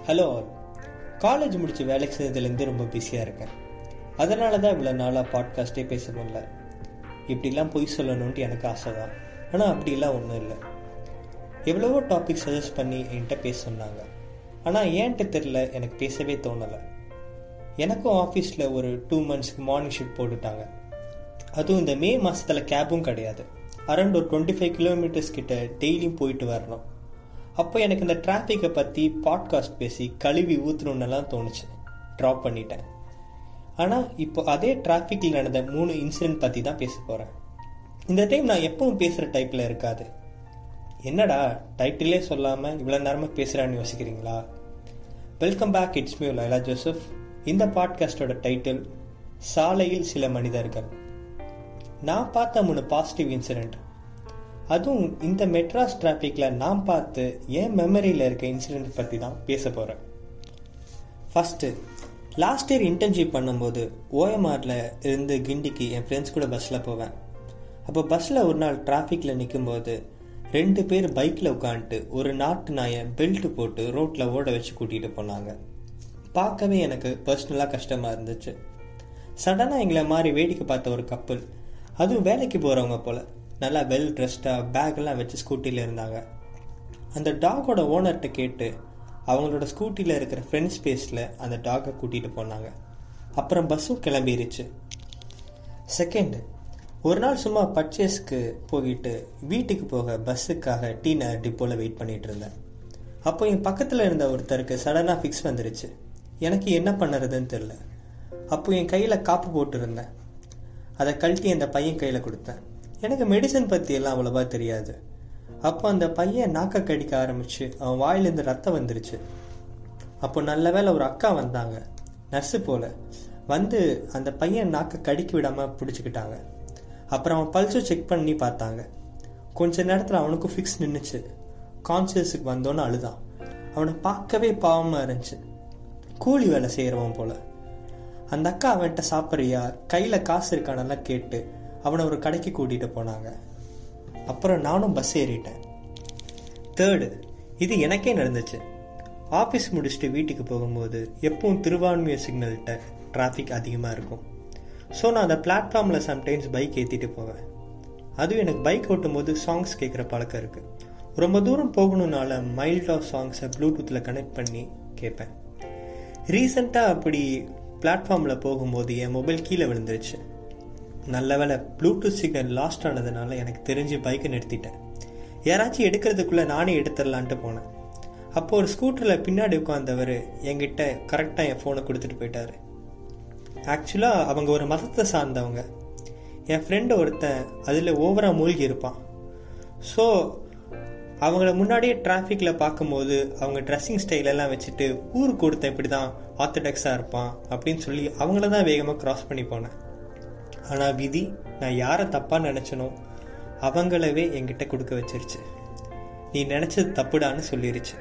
Hello all college முடிச்சு வேலைக்கு சேர்ந்ததுலேருந்து ரொம்ப பிஸியாக இருக்கேன் அதனால தான் இவ்வளோ நாளாக பாட்காஸ்ட்டே பேச முடியல இப்படிலாம் பொய் சொல்லணுன்ட்டு எனக்கு ஆசை தான் ஆனால் அப்படிலாம் ஒன்றும் இல்லை எவ்வளவோ டாபிக் சஜஸ்ட் பண்ணி என்கிட்ட பேச சொன்னாங்க ஆனால் ஏன்ட்டு தெரில எனக்கு பேசவே தோணலை எனக்கும் ஆஃபீஸில் ஒரு டூ மந்த்ஸ்க்கு மார்னிங் ஷிஃப்ட் போட்டுட்டாங்க அதுவும் இந்த மே மாதத்தில் கேபும் கிடையாது அரௌண்ட் ஒரு டுவெண்ட்டி ஃபைவ் கிலோமீட்டர்ஸ் கிட்ட டெய்லியும் போயிட்டு வரணும் அப்போ எனக்கு இந்த டிராஃபிக்கை பற்றி பாட்காஸ்ட் பேசி கழுவி ஊற்றணுன்னெல்லாம் தோணுச்சு ட்ராப் பண்ணிட்டேன் ஆனால் இப்போ அதே டிராஃபிக்கில் நடந்த மூணு இன்சிடென்ட் பற்றி தான் பேச போகிறேன் இந்த டைம் நான் எப்பவும் பேசுகிற டைப்பில் இருக்காது என்னடா டைட்டிலே சொல்லாமல் இவ்வளோ நேரமாக பேசுகிறான்னு யோசிக்கிறீங்களா வெல்கம் பேக் இட்ஸ் மியூ லைலா ஜோசப் இந்த பாட்காஸ்டோட டைட்டில் சாலையில் சில மனிதர்கள் நான் பார்த்த மூணு பாசிட்டிவ் இன்சிடென்ட் அதுவும் இந்த மெட்ராஸ் டிராஃபிக்கில் நான் பார்த்து என் மெமரியில் இருக்க இன்சிடென்ட் பற்றி தான் பேச போகிறேன் ஃபஸ்ட்டு லாஸ்ட் இயர் இன்டர்ன்ஷிப் பண்ணும்போது ஓஎம்ஆரில் இருந்து கிண்டிக்கு என் ஃப்ரெண்ட்ஸ் கூட பஸ்ஸில் போவேன் அப்போ பஸ்ஸில் ஒரு நாள் டிராஃபிக்கில் நிற்கும்போது ரெண்டு பேர் பைக்கில் உட்காந்துட்டு ஒரு நாட்டு நாயை பெல்ட் போட்டு ரோட்டில் ஓட வச்சு கூட்டிகிட்டு போனாங்க பார்க்கவே எனக்கு பர்சனலாக கஷ்டமாக இருந்துச்சு சடனாக எங்களை மாதிரி வேடிக்கை பார்த்த ஒரு கப்பல் அதுவும் வேலைக்கு போகிறவங்க போல் நல்லா வெல் ட்ரெஸ்டாக பேக்கெல்லாம் வச்சு ஸ்கூட்டியில் இருந்தாங்க அந்த டாகோட ஓனர்கிட்ட கேட்டு அவங்களோட ஸ்கூட்டியில் இருக்கிற ஃப்ரெண்ட் ஸ்பேஸில் அந்த டாகை கூட்டிகிட்டு போனாங்க அப்புறம் பஸ்ஸும் கிளம்பிருச்சு செகண்டு ஒரு நாள் சும்மா பர்ச்சேஸ்க்கு போயிட்டு வீட்டுக்கு போக பஸ்ஸுக்காக டீ நகர் டிப்போவில் வெயிட் பண்ணிட்டு இருந்தேன் அப்போ என் பக்கத்தில் இருந்த ஒருத்தருக்கு சடனாக ஃபிக்ஸ் வந்துருச்சு எனக்கு என்ன பண்ணுறதுன்னு தெரில அப்போ என் கையில் காப்பு போட்டுருந்தேன் அதை கழட்டி அந்த பையன் கையில் கொடுத்தேன் எனக்கு மெடிசன் பற்றி எல்லாம் அவ்வளோவா தெரியாது அப்போ அந்த பையன் நாக்க கடிக்க ஆரம்பிச்சு அவன் வாயிலேருந்து ரத்தம் வந்துருச்சு அப்போ நல்ல வேலை ஒரு அக்கா வந்தாங்க நர்ஸு போல வந்து அந்த பையன் நாக்க கடிக்க விடாமல் பிடிச்சிக்கிட்டாங்க அப்புறம் அவன் பல்ஸும் செக் பண்ணி பார்த்தாங்க கொஞ்ச நேரத்தில் அவனுக்கும் ஃபிக்ஸ் நின்றுச்சு கான்சியஸுக்கு வந்தோன்னு அழுதான் அவனை பார்க்கவே பாவமாக இருந்துச்சு கூலி வேலை செய்கிறவன் போல அந்த அக்கா அவன்கிட்ட சாப்பிட்றியா கையில் காசு இருக்கானெல்லாம் கேட்டு அவனை ஒரு கடைக்கு கூட்டிகிட்டு போனாங்க அப்புறம் நானும் பஸ் ஏறிட்டேன் தேர்டு இது எனக்கே நடந்துச்சு ஆஃபீஸ் முடிச்சுட்டு வீட்டுக்கு போகும்போது எப்பவும் திருவான்மைய சிக்னல்கிட்ட டிராஃபிக் அதிகமாக இருக்கும் ஸோ நான் அந்த பிளாட்ஃபார்மில் சம்டைம்ஸ் பைக் ஏற்றிட்டு போவேன் அதுவும் எனக்கு பைக் ஓட்டும் போது சாங்ஸ் கேட்குற பழக்கம் இருக்குது ரொம்ப தூரம் போகணுன்னால மைல்டாக சாங்ஸை ப்ளூடூத்தில் கனெக்ட் பண்ணி கேட்பேன் ரீசெண்டாக அப்படி பிளாட்ஃபார்மில் போகும்போது என் மொபைல் கீழே விழுந்துருச்சு நல்ல வேலை ப்ளூடூத் சிக்னல் லாஸ்ட் ஆனதுனால எனக்கு தெரிஞ்சு பைக்கை நிறுத்திட்டேன் யாராச்சும் எடுக்கிறதுக்குள்ளே நானே எடுத்துடலான்ட்டு போனேன் அப்போ ஒரு ஸ்கூட்டரில் பின்னாடி உட்காந்தவர் என்கிட்ட கரெக்டாக என் ஃபோனை கொடுத்துட்டு போயிட்டாரு ஆக்சுவலாக அவங்க ஒரு மதத்தை சார்ந்தவங்க என் ஃப்ரெண்டு ஒருத்தன் அதில் ஓவராக மூழ்கி இருப்பான் ஸோ அவங்கள முன்னாடியே டிராஃபிக்கில் பார்க்கும்போது அவங்க ட்ரெஸ்ஸிங் ஸ்டைலெல்லாம் வச்சுட்டு ஊருக்கு கொடுத்தேன் இப்படி தான் ஆர்த்தடாக்ஸாக இருப்பான் அப்படின்னு சொல்லி அவங்கள தான் வேகமாக க்ராஸ் பண்ணி போனேன் ஆனால் விதி நான் யாரை தப்பாக நினச்சனோ அவங்களவே என்கிட்ட கொடுக்க வச்சிருச்சு நீ நினச்சது தப்புடான்னு சொல்லிருச்சு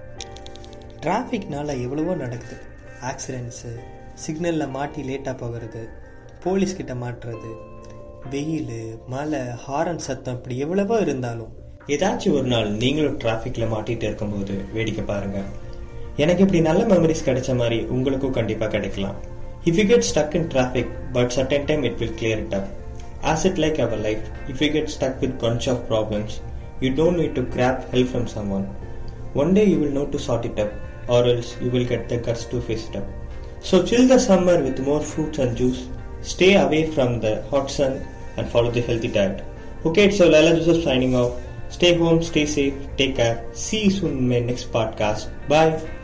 டிராஃபிக்னால எவ்வளவோ நடக்குது ஆக்சிடென்ட்ஸு சிக்னலில் மாட்டி லேட்டாக போகிறது போலீஸ்கிட்ட மாட்டுறது வெயில் மழை ஹாரன் சத்தம் இப்படி எவ்வளவோ இருந்தாலும் ஏதாச்சும் ஒரு நாள் நீங்களும் டிராஃபிக்கில் மாட்டிட்டு இருக்கும்போது வேடிக்கை பாருங்க எனக்கு இப்படி நல்ல மெமரிஸ் கிடைச்ச மாதிரி உங்களுக்கும் கண்டிப்பாக கிடைக்கலாம் If you get stuck in traffic, but certain time it will clear it up. As it like our life, if you get stuck with bunch of problems, you don't need to grab help from someone. One day you will know to sort it up, or else you will get the guts to face it up. So chill the summer with more fruits and juice. Stay away from the hot sun and follow the healthy diet. Okay, so Lala Joseph signing off. Stay home, stay safe, take care. See you soon in my next podcast. Bye.